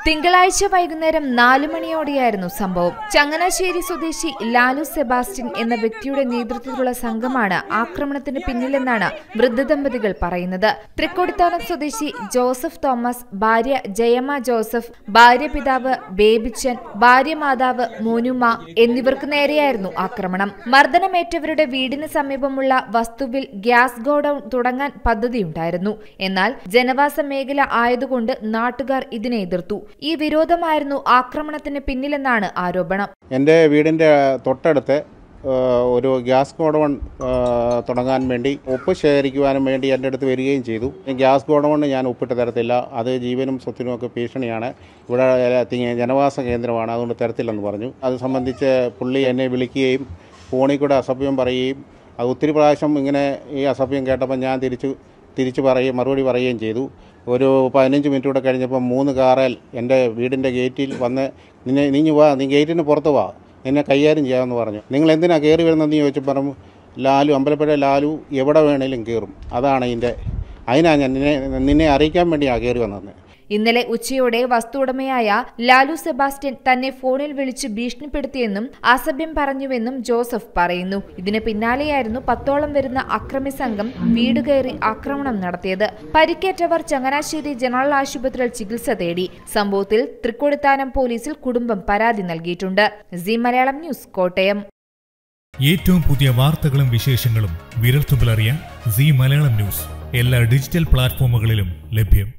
തിങ്കളാഴ്ച വൈകുന്നേരം നാലു മണിയോടെയായിരുന്നു സംഭവം ചങ്ങനാശ്ശേരി സ്വദേശി ലാലു സെബാസ്റ്റ്യൻ എന്ന വ്യക്തിയുടെ നേതൃത്വത്തിലുള്ള സംഘമാണ് ആക്രമണത്തിന് പിന്നിലെന്നാണ് വൃദ്ധദമ്പതികൾ പറയുന്നത് തൃക്കൊടിത്താനം സ്വദേശി ജോസഫ് തോമസ് ഭാര്യ ജയമ്മ ജോസഫ് ഭാര്യ പിതാവ് ബേബിച്ചൻ ഭാര്യ മാതാവ് മോനുമ എന്നിവർക്ക് നേരെയായിരുന്നു ആക്രമണം മർദ്ദനമേറ്റവരുടെ വീടിന് സമീപമുള്ള വസ്തുവിൽ ഗ്യാസ് ഗോഡൌൺ തുടങ്ങാൻ പദ്ധതിയുണ്ടായിരുന്നു എന്നാൽ ജനവാസ മേഖല ആയതുകൊണ്ട് നാട്ടുകാർ ഇതിനെ എതിർത്തു ഈ വിരോധമായിരുന്നു ആക്രമണത്തിന് പിന്നിലെന്നാണ് ആരോപണം എൻ്റെ വീടിൻ്റെ തൊട്ടടുത്ത് ആ, ഒരു ഗ്യാസ് ഗോഡൗൺ ആ, തുടങ്ങാൻ വേണ്ടി ഉപ്പ് ശേഖരിക്കുവാനും വേണ്ടി എൻ്റെ അടുത്ത് വരികയും ചെയ്തു ഈ ഗ്യാസ് ഗോഡൗണിന് ഞാൻ ഒപ്പിട്ട് തരത്തില്ല അത് ജീവനും സ്വത്തിനും ഒക്കെ ഭീഷണിയാണ് ഇവിടെ തി- ജനവാസ കേന്ദ്രമാണ് അതുകൊണ്ട് തരത്തില്ലെന്ന് പറഞ്ഞു അത് സംബന്ധിച്ച് പുള്ളി എന്നെ വിളിക്കുകയും ഫോണിൽ കൂടെ അസഭ്യം പറയുകയും അത് ഒത്തിരി പ്രാവശ്യം ഇങ്ങനെ ഈ അസഭ്യം കേട്ടപ്പോൾ ഞാൻ തിരിച്ചു തിരിച്ചു പറയുകയും മറുപടി പറയുകയും ചെയ്തു ഒരു പതിനഞ്ച് മിനിറ്റ് കൂടെ കഴിഞ്ഞപ്പോൾ മൂന്ന് കാറിൽ എൻ്റെ വീടിൻ്റെ ഗേറ്റിൽ വന്ന് നിന്നെ നീഞ്ഞു വാ നീ ഗേറ്റിന് പുറത്ത് വാ നിന്നെ കൈകാര്യം ചെയ്യാമെന്ന് പറഞ്ഞു നിങ്ങൾ എന്തിനാ കയറി വരുന്നതെന്ന് ചോദിച്ചു പറഞ്ഞു ലാലു അമ്പലപ്പുഴ ലാലു എവിടെ വേണേലും കയറും അതാണ് ഇതിൻ്റെ അതിനാ ഞാൻ നിന്നെ നിന്നെ അറിയിക്കാൻ വേണ്ടിയാണ് കയറി വന്നത് ഇന്നലെ ഉച്ചയോടെ വസ്തു ഉടമയായ ലാലു സെബാസ്റ്റ്യൻ തന്നെ ഫോണിൽ വിളിച്ച് ഭീഷണിപ്പെടുത്തിയെന്നും അസഭ്യം പറഞ്ഞുവെന്നും ജോസഫ് പറയുന്നു ഇതിന് പിന്നാലെയായിരുന്നു പത്തോളം വരുന്ന അക്രമി സംഘം വീട് കയറി ആക്രമണം നടത്തിയത് പരിക്കേറ്റവർ ചങ്ങനാശ്ശേരി ജനറൽ ആശുപത്രിയിൽ ചികിത്സ തേടി സംഭവത്തിൽ തൃക്കൊടിത്താനം പോലീസിൽ കുടുംബം പരാതി നൽകിയിട്ടുണ്ട് സി മലയാളം ന്യൂസ് കോട്ടയം ഏറ്റവും പുതിയ വാർത്തകളും വിശേഷങ്ങളും വിരൽത്തുമ്പിലറിയാൻ സി മലയാളം ന്യൂസ് എല്ലാ ഡിജിറ്റൽ പ്ലാറ്റ്ഫോമുകളിലും ലഭ്യം